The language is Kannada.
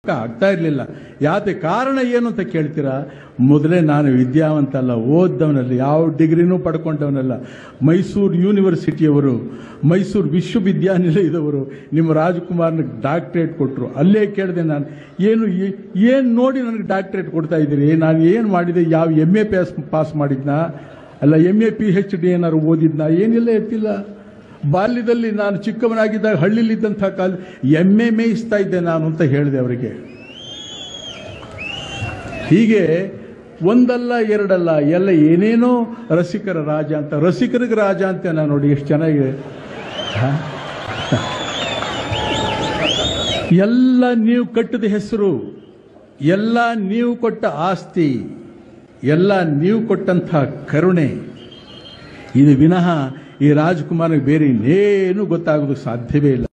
ಆಗ್ತಾ ಇರಲಿಲ್ಲ ಯಾತೆ ಕಾರಣ ಏನು ಅಂತ ಕೇಳ್ತೀರಾ ಮೊದಲೇ ನಾನು ವಿದ್ಯಾವಂತ ಅಲ್ಲ ಓದ್ದವನಲ್ಲ ಯಾವ ಡಿಗ್ರಿನೂ ಪಡ್ಕೊಂಡವನಲ್ಲ ಮೈಸೂರು ಯೂನಿವರ್ಸಿಟಿಯವರು ಮೈಸೂರು ವಿಶ್ವವಿದ್ಯಾನಿಲಯದವರು ನಿಮ್ಮ ರಾಜ್ಕುಮಾರ್ನ ಡಾಕ್ಟ್ರೇಟ್ ಕೊಟ್ಟರು ಅಲ್ಲೇ ಕೇಳಿದೆ ನಾನು ಏನು ಏನು ನೋಡಿ ನನಗೆ ಡಾಕ್ಟ್ರೇಟ್ ಕೊಡ್ತಾ ಇದ್ದೀರಿ ನಾನು ಏನು ಮಾಡಿದೆ ಯಾವ ಎಮ್ ಎ ಪಾಸ್ ಪಾಸ್ ಮಾಡಿದ್ನಾ ಅಲ್ಲ M A P H D ಏನಾದ್ರು ಓದಿದ್ನಾ ಏನಿಲ್ಲ ಎತ್ತಿಲ್ಲ ಬಾಲ್ಯದಲ್ಲಿ ನಾನು ಚಿಕ್ಕವನಾಗಿದ್ದಾಗ ಹಳ್ಳಿಲಿದ್ದಂಥ ಕಾಲ ಎಮ್ಮೆ ಮೇಯಿಸ್ತಾ ಇದ್ದೆ ನಾನು ಅಂತ ಹೇಳಿದೆ ಅವರಿಗೆ ಹೀಗೆ ಒಂದಲ್ಲ ಎರಡಲ್ಲ ಎಲ್ಲ ಏನೇನೋ ರಸಿಕರ ರಾಜ ಅಂತ ರಸಿಕರಿಗೆ ರಾಜ ಅಂತ ನಾನು ನೋಡಿ ಎಷ್ಟು ಚೆನ್ನಾಗಿದೆ ಹ? ಎಲ್ಲ ನೀವು ಕಟ್ಟಿದ ಹೆಸರು ಎಲ್ಲ ನೀವು ಕೊಟ್ಟ ಆಸ್ತಿ ಎಲ್ಲ ನೀವು ಕೊಟ್ಟಂಥ ಕರುಣೆ ಇದು ವಿನಃ ಈ ರಾಜ್ಕುಮಾರ್ಗೆ ಬೇರೆ ಇನ್ನೇನು ಗೊತ್ತಾಗೋದಕ್ಕೆ ಸಾಧ್ಯವೇ ಇಲ್ಲ